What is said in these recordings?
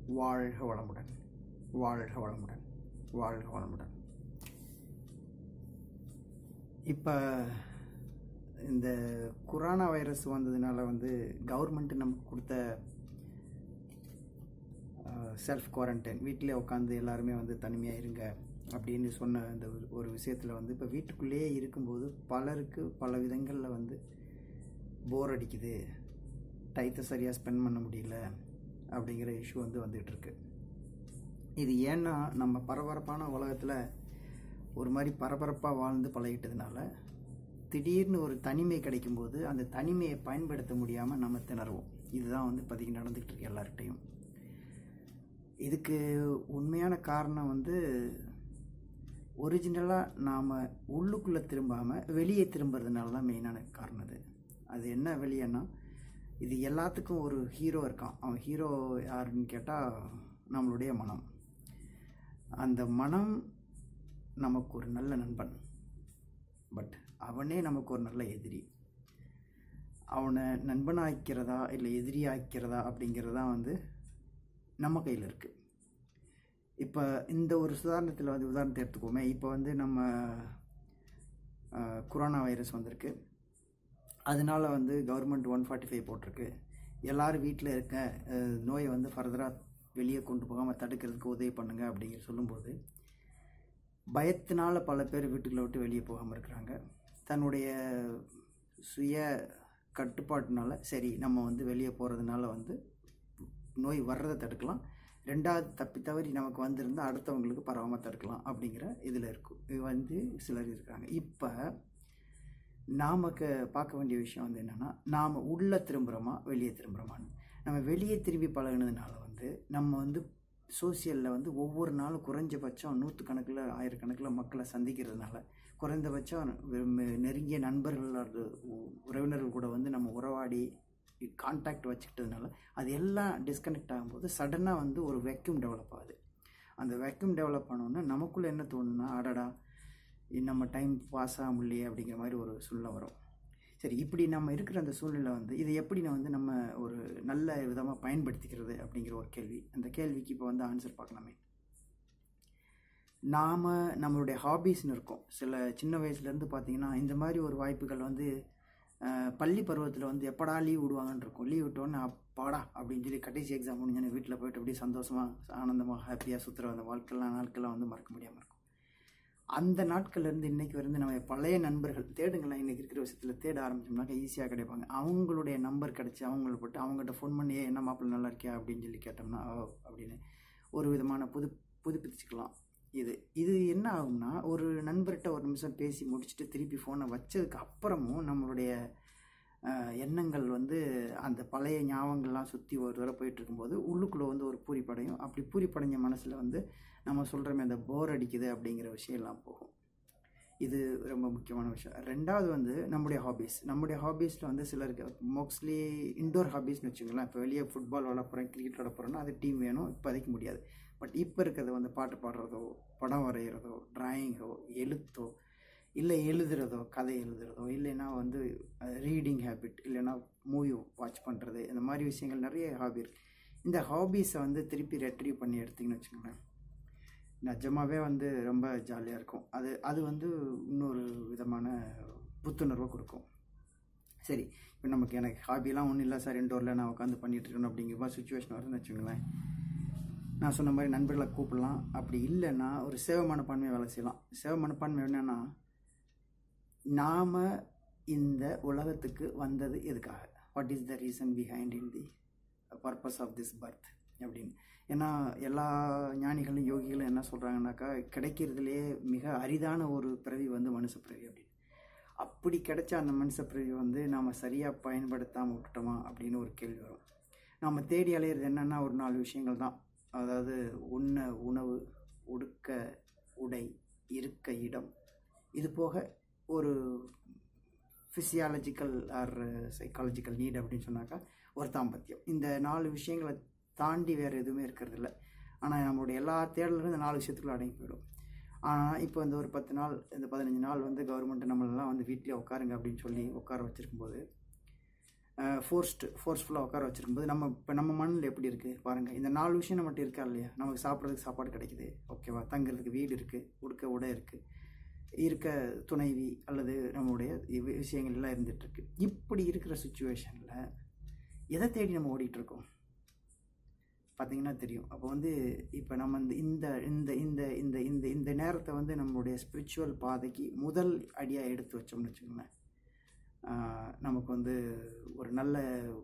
வாழ்க வளமுடன் வாழ்க வளமுடன் வாழ்க வளமுடன் இப்போ இந்த கொரோனா வைரஸ் வந்ததுனால வந்து கவர்மெண்ட் நமக்கு கொடுத்த செல்ஃப் குவாரண்டைன் வீட்டிலே உட்காந்து எல்லாருமே வந்து தனிமையாக இருங்க அப்படின்னு சொன்ன அந்த ஒரு- ஒரு விஷயத்தில் வந்து இப்போ வீட்டுக்குள்ளேயே இருக்கும்போது பலருக்கு பல விதங்களில் வந்து போர் அடிக்குது டைத்தை சரியாக ஸ்பெண்ட் பண்ண முடியல அப்படிங்கிற இஷ்யூ வந்து வந்துகிட்டு இருக்கு இது ஏன்னா நம்ம பரபரப்பான உலகத்தில் ஒரு மாதிரி பரபரப்பாக வாழ்ந்து பழகிட்டதுனால திடீர்னு ஒரு தனிமை கிடைக்கும்போது அந்த தனிமையை பயன்படுத்த முடியாமல் நம்ம திணறுவோம் இதுதான் வந்து இப்போதைக்கு நடந்துகிட்டு இருக்கு எல்லார்கிட்டையும் இதுக்கு உண்மையான காரணம் வந்து ஒரிஜினலாக நாம் உள்ளுக்குள்ளே திரும்பாமல் வெளியே திரும்புறதுனால தான் மெயினான காரணம் அது அது என்ன வெளியேன்னா இது எல்லாத்துக்கும் ஒரு ஹீரோ இருக்கான் அவன் ஹீரோ யாருன்னு கேட்டால் நம்மளுடைய மனம் அந்த மனம் நமக்கு ஒரு நல்ல நண்பன் பட் அவனே நமக்கு ஒரு நல்ல எதிரி அவனை நண்பனாக்கிறதா இல்லை எதிரியாக்கிறதா அப்படிங்கிறதா வந்து நம்ம கையில் இருக்குது இப்போ இந்த ஒரு உதாரணத்தில் வந்து உதாரணத்தை எடுத்துக்கோமே இப்போ வந்து நம்ம அஹ், கொரோனா வைரஸ் வந்திருக்கு அதனால வந்து கவர்மெண்ட் ஒன் ஃபார்ட்டி ஃபைவ் போட்டிருக்கு எல்லாரும் வீட்டில் இருக்க அஹ், நோயை வந்து ஃபர்தராக வெளியே கொண்டு போகாமல் தடுக்கிறதுக்கு உதவி பண்ணுங்க அப்படிங்கிற சொல்லும்போது பயத்தினால பல பேர் வீட்டுக்குள்ள விட்டு வெளியே போகாமல் இருக்கிறாங்க தன்னுடைய சுய கட்டுப்பாட்டுனால சரி நம்ம வந்து வெளியே போகிறதுனால வந்து நோய் வர்றதை தடுக்கலாம் ரெண்டாவது தப்பி தவறி நமக்கு வந்திருந்தால் அடுத்தவங்களுக்கு பரவாமல் தடுக்கலாம் அப்படிங்கிற இதில் இருக்கும் இது வந்து சிலர் இருக்காங்க இப்போ நாமக்கு பார்க்க வேண்டிய விஷயம் வந்து என்னென்னா நாம் உள்ளே திரும்புகிறோமா வெளியே திரும்புகிறோமான்னு நம்ம வெளியே திரும்பி பழகுனதுனால வந்து நம்ம வந்து சோசியலில் வந்து ஒவ்வொரு நாளும் குறைஞ்சபட்சம் நூற்றுக்கணக்கில் ஆயிரக்கணக்கில் மக்களை சந்திக்கிறதுனால குறைந்தபட்சம் வெ- நெருங்கிய நண்பர்கள் அல்லது உ- உறவினர்கள் கூட வந்து நம்ம உறவாடி கான்டாக்ட் வச்சுக்கிட்டதுனால அது எல்லாம் டிஸ்கனெக்ட் ஆகும்போது சடனாக வந்து ஒரு வெக்யூம் டெவலப் ஆகுது அந்த வெக்யூம் டெவலப் ஆனோடனே நமக்குள்ளே என்ன தோணுன்னா அடடா இ- நம்ம டைம் பாஸ் ஆக முடியலையே அப்படிங்கிற மாதிரி ஒரு சூழ்நிலை வரும் சரி இப்படி நம்ம இருக்கிற அந்த சூழ்நிலை வந்து இதை எப்படி நான் வந்து நம்ம ஒரு நல்ல விதமாக பயன்படுத்திக்கிறது அப்படிங்கிற ஒரு கேள்வி அந்த கேள்விக்கு இப்போ வந்து ஆன்சர் பார்க்கலாமே நாம் நம்மளுடைய ஹாபீஸ்னு இருக்கோம் சில சின்ன வயசுலேருந்து பார்த்தீங்கன்னா இந்த மாதிரி ஒரு வாய்ப்புகள் வந்து அஹ், பள்ளி பருவத்தில் வந்து எப்படா லீவ் விடுவாங்கன்னு இருக்கும் லீவ் விட்டோன்னே அப்பாடா அப்படின்னு சொல்லி கடைசி எக்ஸாம் முடிஞ்சோன்னு வீட்டில் போயிட்டு அப்படியே சந்தோஷமாக ஆனந்தமாக ஹாப்பியாக சுற்றுற அந்த வாழ்க்கைலாம் நாட்கள்லாம் வந்து மறக்க முடியாமல் இருக்கும் அந்த நாட்கள்ல இருந்து இன்னைக்கு வந்து நம்ம பழைய நண்பர்கள் தேடுங்களேன் இன்னைக்கு இருக்கிற விஷயத்தில் தேட ஆரம்பிச்சோம்னாக்கா ஈஸியாக கிடைப்பாங்க அவங்களுடைய நம்பர் கிடச்சி அவங்கள போட்டு அவங்ககிட்ட ஃபோன் பண்ணி "ஏய், என்ன மாப்பிள்ளை நல்லா இருக்கியா அப்படின்னு சொல்லி கேட்டோம்னா ஓ அப்படின்னு ஒரு விதமான புது புதுப்பிச்சுக்கலாம் இது இது என்ன ஆகும்னா ஒரு நண்பர்கிட்ட ஒரு நிமிஷம் பேசி முடிச்சுட்டு திருப்பி ஃபோனை வச்சதுக்கு அப்புறமும் நம்மளுடைய அஹ், எண்ணங்கள் வந்து அந்த பழைய ஞாபகங்கள்லாம் சுற்றி ஒரு தடவை போயிட்டு இருக்கும்போது உள்ளுக்குள்ளே வந்து ஒரு பூரிப்படையும் அப்படி பூரிப்படைஞ்ச மனசில் வந்து நம்ம சொல்கிறோமே அந்த போர் அடிக்குது அப்படிங்கிற விஷயம் எல்லாம் போகும் இது ரொம்ப முக்கியமான விஷயம் ரெண்டாவது வந்து நம்முடைய ஹாபீஸ் நம்முடைய ஹாபீஸில் வந்து சிலருக்கு மோஸ்ட்லி இண்டோர் ஹாபீஸ்னு வச்சுங்களேன் இப்போ வெளியே ஃபுட்பால் விளாட போகிறேன் கிரிக்கெட் விளாட போகிறேன்னா அது டீம் வேணும் இப்போதைக்கு முடியாது பட் இப்போ இருக்கிறது வந்து பாட்டு பாடுறதோ படம் வரைகிறதோ டிராயிங்கோ எழுத்தோ இல்லை எழுதுறதோ கதை எழுதுறதோ இல்லைன்னா வந்து ரீடிங் ஹேபிட் இல்லைன்னா மூவி வாட்ச் பண்ணுறது இந்த மாதிரி விஷயங்கள் நிறைய ஹாபி இருக்கு இந்த ஹாபீஸை வந்து திருப்பி ரெட்ரீவ் பண்ணி எடுத்தீங்கன்னு வச்சுக்கோங்களேன் நிஜமாவே வந்து ரொம்ப ஜாலியாக இருக்கும் அது அது வந்து இன்னொரு விதமான புத்துணர்வை கொடுக்கும் சரி இப்போ நமக்கு எனக்கு ஹாபிலாம் ஒன்றும் இல்லை சார் இன்டோரில் நான் உட்காந்து பண்ணிட்டு இருக்கணும் அப்படிங்கிற மாதிரி சுச்சுவேஷன் வருதுன்னு வச்சுக்கோங்களேன் நான் சொன்ன மாதிரி நண்பர்களை கூப்பிடலாம் அப்படி இல்லைன்னா ஒரு சேவ மனப்பான்மையை வேலை செய்யலாம் சேவ மனப்பான்மை என்னன்னா நாம் இந்த உலகத்துக்கு வந்தது எதுக்காக what is the reason behind in the purpose of this birth அப்படின்னு ஏன்னா எல்லா ஞானிகளும் யோகிகளும் என்ன சொல்கிறாங்கனாக்கா கிடைக்கிறதுலே மிக அரிதான ஒரு பிறவி வந்து மனுஷ பிறவி அப்படின்னு அப்படி கிடைச்ச அந்த மனுஷ பிறவி வந்து நாம் சரியாக பயன்படுத்தாமல் விட்டுட்டோமா அப்படின்னு ஒரு கேள்வி வரும் நாம் தேடி அலையிறது என்னென்னா ஒரு நாலு விஷயங்கள் தான் அதாவது உண்ண உணவு உடுக்க உடை இருக்க இடம் இது போக ஒரு ஃபிசியாலஜிக்கல் ஆர் சைக்காலஜிக்கல் நீட் அப்படின்னு சொன்னாக்கா ஒரு தாம்பத்தியம் இந்த நாலு விஷயங்களை தாண்டி வேறு எதுவுமே இருக்கிறது இல்லை ஆனால் நம்மளுடைய எல்லா தேடலும் இந்த நாலு விஷயத்துக்குள்ள அடங்கி போயிடும் ஆனால் இப்போ இந்த ஒரு பத்து நாள் இந்த பதினஞ்சு நாள் வந்து கவர்மெண்ட் நம்மளெல்லாம் வந்து வீட்டிலே உட்காருங்க அப்படின்னு சொல்லி உட்கார வச்சிருக்கும்போது ஃபோர்ஸ்டு ஃபோர்ஸ்ஃபுல்லாக உட்கார வச்சிருக்கும்போது நம்ம இப்போ நம்ம மண்ணில் எப்படி இருக்குது பாருங்கள் இந்த நாலு விஷயம் நம்மகிட்ட இருக்கா இல்லையா நமக்கு சாப்பிட்றதுக்கு சாப்பாடு கிடைக்குது ஓகேவா தங்குறதுக்கு வீடு இருக்குது உடுக்க உடை இருக்குது இருக்க துணைவி அல்லது நம்மளுடைய இவ் விஷயங்கள் எல்லாம் இருந்துகிட்ருக்கு இப்படி இருக்கிற சுச்சுவேஷனில் எதை தேடி நம்ம ஓடிட்டுருக்கோம் பார்த்தீங்கன்னா தெரியும் அப்போ வந்து இப்போ நம்ம இந்த இந்த இந்த இந்த இந்த இந்த இந்த நேரத்தை வந்து நம்மளுடைய ஸ்பிரிச்சுவல் பாதைக்கு முதல் அடியாக எடுத்து வச்சோம்னு வச்சுக்கோங்களேன் ஆஹ் நமக்கு வந்து ஒரு நல்ல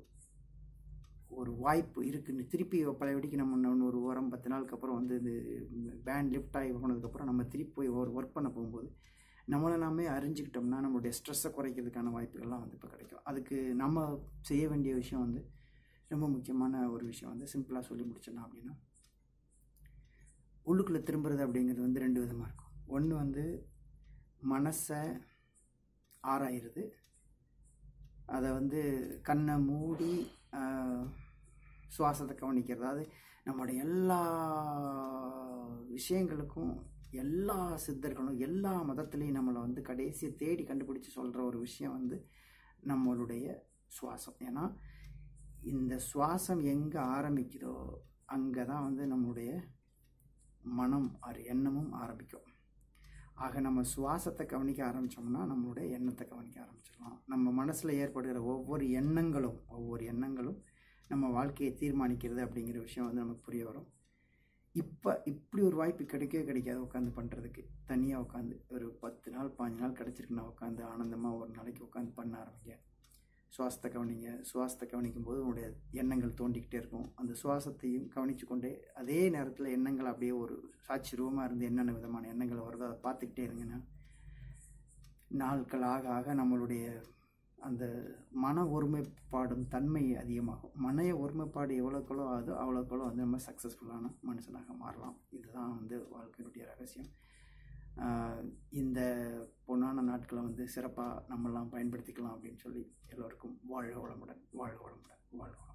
ஒரு வாய்ப்பு இருக்குன்னு திருப்பி பழையபடிக்கு நம்ம இன்னும் ஒரு வாரம் பத்து நாளுக்கு அப்புறம் வந்து இது பேண்ட் லிஃப்ட் ஆகி போனதுக்கப்புறம் நம்ம திருப்பி போய் ஒரு ஒர்க் பண்ண போகும்போது நம்மளை நாமே அறிஞ்சிக்கிட்டோம்னா நம்மளுடைய ஸ்ட்ரெஸ்ஸை குறைக்கிறதுக்கான வாய்ப்புகள்லாம் வந்து இப்போ கிடைக்கும் அதுக்கு நம்ம செய்ய வேண்டிய விஷயம் வந்து ரொம்ப முக்கியமான ஒரு விஷயம் வந்து சிம்பிளாக சொல்லி முடிச்சிடலாம் அப்படின்னா உள்ளுக்குள்ளே திரும்புறது அப்படிங்கிறது வந்து ரெண்டு விதமாக இருக்கும் ஒன்று வந்து மனசை ஆராயிறது அதை வந்து கண்ணை மூடி ஆஹ், சுவாசத்தை கவனிக்கிறது அதாவது நம்மளுடைய எல்லா விஷயங்களுக்கும் எல்லா சித்தர்களும் எல்லா மதத்துலேயும் நம்மளை வந்து கடைசியை தேடி கண்டுபிடிச்சு சொல்கிற ஒரு விஷயம் வந்து நம்மளுடைய சுவாசம் ஏன்னா இந்த சுவாசம் எங்கே ஆரம்பிக்குதோ அங்கே தான் வந்து நம்மளுடைய மனம் அது எண்ணமும் ஆரம்பிக்கும் ஆக நம்ம சுவாசத்தை கவனிக்க ஆரம்பித்தோம்னா நம்மளுடைய எண்ணத்தை கவனிக்க ஆரம்பிச்சிடலாம் நம்ம மனசில் ஏற்படுகிற ஒவ்வொரு எண்ணங்களும் ஒவ்வொரு எண்ணங்களும் நம்ம வாழ்க்கையை தீர்மானிக்கிறது அப்படிங்கிற விஷயம் வந்து நமக்கு புரிய வரும் இப்போ இப்படி ஒரு வாய்ப்பு கிடைக்கவே கிடைக்காது உட்காந்து பண்ணுறதுக்கு தனியாக உட்காந்து ஒரு பத்து நாள் பாஞ்சு நாள் கிடச்சிருக்குன்னா உட்காந்து ஆனந்தமாக ஒரு நாளைக்கு உட்காந்து பண்ண ஆரம்பிங்க சுவாசத்தை கவனிங்க சுவாசத்தை கவனிக்கும் போது உங்களுடைய எண்ணங்கள் தோண்டிக்கிட்டே இருக்கும் அந்த சுவாசத்தையும் கவனித்து கொண்டே அதே நேரத்தில் எண்ணங்கள் அப்படியே ஒரு சாட்சி ரூபமாக இருந்து என்னென்ன விதமான எண்ணங்கள் வருதோ அதை பார்த்துக்கிட்டே இருங்கன்னா நாட்கள் ஆக ஆக நம்மளுடைய அந்த மன ஒருமைப்பாடும் தன்மை அதிகமாகும் மன ஒருமைப்பாடு எவ்வளோக்களோ அது அவ்வளோக்களோ வந்து நம்ம சக்ஸஸ்ஃபுல்லான மனுஷனாக மாறலாம் இதுதான் வந்து வாழ்க்கையினுடைய ரகசியம் ஆஹ் இந்த பொன்னான நாட்களை வந்து சிறப்பாக நம்மலாம் பயன்படுத்திக்கலாம் அப்படின்னு சொல்லி எல்லோருக்கும் வாழ்க வளமுடன் வாழ்க வளமுடன் வாழ்க வளமுடன்